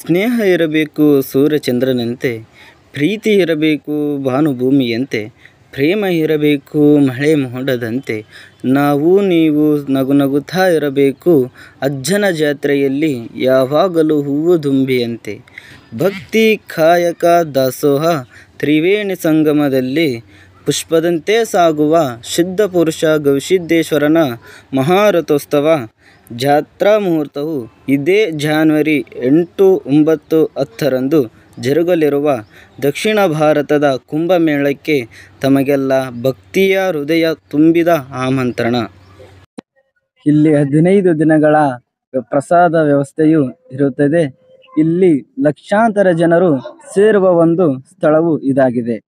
ಸ್ನೇಹ ಇರಬೇಕು ಸೂರ್ಯಚಂದ್ರನಂತೆ ಪ್ರೀತಿ ಇರಬೇಕು ಭಾನುಭೂಮಿಯಂತೆ ಪ್ರೇಮ ಇರಬೇಕು ಮಳೆ ಮೋಡದಂತೆ ನಾವು ನೀವು ನಗು ನಗುತ್ತಾ ಇರಬೇಕು ಅಜ್ಜನ ಜಾತ್ರೆಯಲ್ಲಿ ಯಾವಾಗಲೂ ಹೂವು ದುಂಬಿಯಂತೆ ಭಕ್ತಿ ಕಾಯಕ ದಾಸೋಹ ತ್ರಿವೇಣಿ ಸಂಗಮದಲ್ಲಿ ಪುಷ್ಪದಂತೆ ಸಾಗುವ ಶುದ್ಧ ಪುರುಷ ಗವಿಸಿದ್ದೇಶ್ವರನ ಮಹಾರಥೋತ್ಸವ ಜಾತ್ರಾ ಮುಹೂರ್ತವು ಇದೇ ಜಾನ್ವರಿ ಎಂಟು ಒಂಬತ್ತು ಹತ್ತರಂದು ಜರುಗಲಿರುವ ದಕ್ಷಿಣ ಭಾರತದ ಕುಂಭಮೇಳಕ್ಕೆ ತಮಗೆಲ್ಲ ಭಕ್ತಿಯ ಹೃದಯ ತುಂಬಿದ ಆಮಂತ್ರಣ ಇಲ್ಲಿ ಹದಿನೈದು ದಿನಗಳ ಪ್ರಸಾದ ವ್ಯವಸ್ಥೆಯು ಇರುತ್ತದೆ ಇಲ್ಲಿ ಲಕ್ಷಾಂತರ ಜನರು ಸೇರುವ ಒಂದು ಸ್ಥಳವು ಇದಾಗಿದೆ